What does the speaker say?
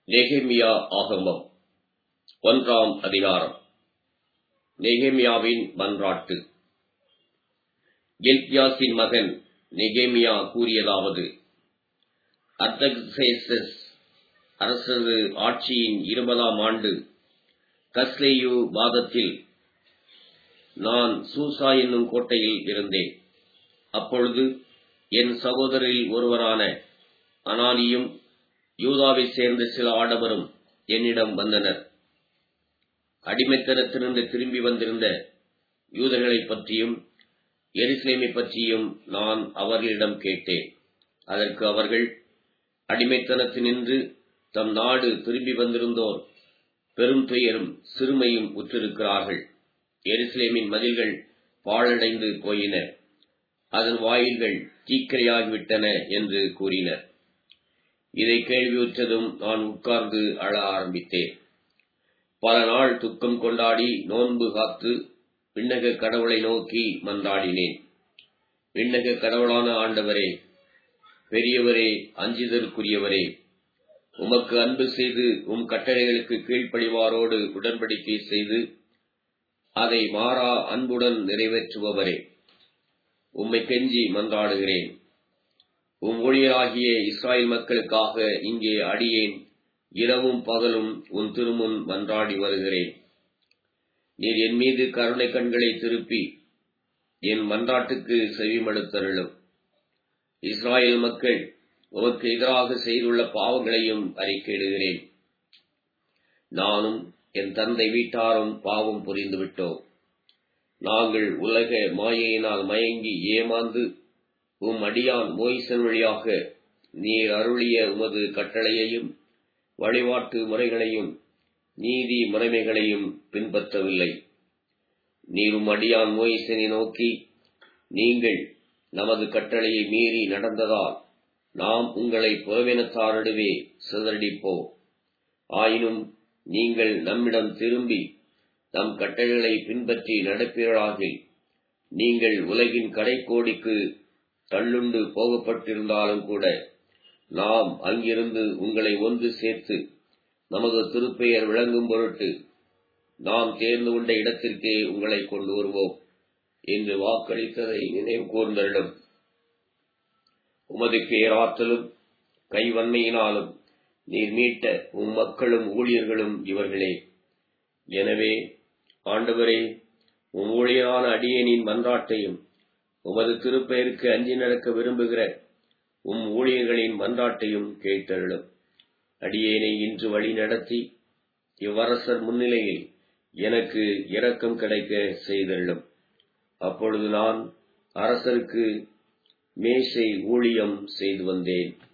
நெகேமியா ஆகமம் ஒன்றாம் அதிகாரம் நெகேமியாவின் மன்றாட்டு எல்கியாசின் மகன் நெகேமியா கூறியதாவது அர்தக்சேசஸ் அரசது ஆட்சியின் இருபதாம் ஆண்டு கஸ்லேயு மாதத்தில் நான் சூசா என்னும் கோட்டையில் இருந்தேன் அப்பொழுது என் சகோதரில் ஒருவரான அனானியும் யூதாவைச் சேர்ந்த சில ஆடவரும் என்னிடம் வந்தனர் அடிமைத்தனத்திலிருந்து திரும்பி வந்திருந்த யூதர்களைப் பற்றியும் எருசலேமை பற்றியும் நான் அவர்களிடம் கேட்டேன் அதற்கு அவர்கள் அடிமைத்தனத்தினின்று தம் நாடு திரும்பி வந்திருந்தோர் பெரும் துயரும் சிறுமையும் உற்றிருக்கிறார்கள் எருசலேமின் மதில்கள் பாழடைந்து போயின அதன் வாயில்கள் தீக்கிரையாகிவிட்டன என்று கூறினர் இதை கேள்வியுற்றதும் நான் உட்கார்ந்து அழ ஆரம்பித்தேன் பல நாள் துக்கம் கொண்டாடி நோன்பு காத்து விண்ணக கடவுளை நோக்கி மன்றாடினேன் விண்ணக கடவுளான ஆண்டவரே பெரியவரே அஞ்சுதற்குரியவரே உமக்கு அன்பு செய்து உம் கட்டளைகளுக்கு கீழ்ப்படிவாரோடு உடன்படிக்கை செய்து அதை மாறா அன்புடன் நிறைவேற்றுபவரே உம்மை கெஞ்சி மன்றாடுகிறேன் உம் ஊழியராகிய இஸ்ராயல் மக்களுக்காக இங்கே அடியேன் இரவும் பகலும் உன் திருமுன் மன்றாடி வருகிறேன் நீர் என் மீது கருணை கண்களை திருப்பி என் மன்றாட்டுக்கு செவிமடுத்தருளும் இஸ்ராயல் மக்கள் உமக்கு எதிராக செய்துள்ள பாவங்களையும் அறிக்கையிடுகிறேன் நானும் என் தந்தை வீட்டாரும் பாவம் புரிந்துவிட்டோம் நாங்கள் உலக மாயையினால் மயங்கி ஏமாந்து உம் அடியான் மோய்சன் வழியாக நீர் அருளிய உமது கட்டளையையும் வழிபாட்டு முறைகளையும் நீதி முறைமைகளையும் பின்பற்றவில்லை நீரும் அடியான் மோயிசனை நோக்கி நீங்கள் நமது கட்டளையை மீறி நடந்ததால் நாம் உங்களை புறவினத்தாரிடவே சிதறடிப்போம் ஆயினும் நீங்கள் நம்மிடம் திரும்பி நம் கட்டளைகளை பின்பற்றி நடப்பீர்களாகில் நீங்கள் உலகின் கடைக்கோடிக்கு தள்ளுண்டு போகப்பட்டிருந்தாலும் கூட நாம் அங்கிருந்து உங்களை ஒன்று சேர்த்து நமது திருப்பெயர் விளங்கும் பொருட்டு நாம் தேர்ந்து கொண்ட இடத்திற்கே உங்களை கொண்டு வருவோம் என்று வாக்களித்ததை நினைவு கூர்ந்தரிடம் உமது பேராற்றலும் கைவன்மையினாலும் நீர் மீட்ட உம் மக்களும் ஊழியர்களும் இவர்களே எனவே ஆண்டவரே உம் ஊழியரான அடியேனின் மன்றாட்டையும் உமது திருப்பெயருக்கு அஞ்சி நடக்க விரும்புகிற உம் ஊழியர்களின் மன்றாட்டையும் கேட்டருளும் அடியேனை இன்று வழி நடத்தி இவ்வரசர் முன்னிலையில் எனக்கு இரக்கம் கிடைக்க செய்தருளும் அப்பொழுது நான் அரசருக்கு மேசை ஊழியம் செய்து வந்தேன்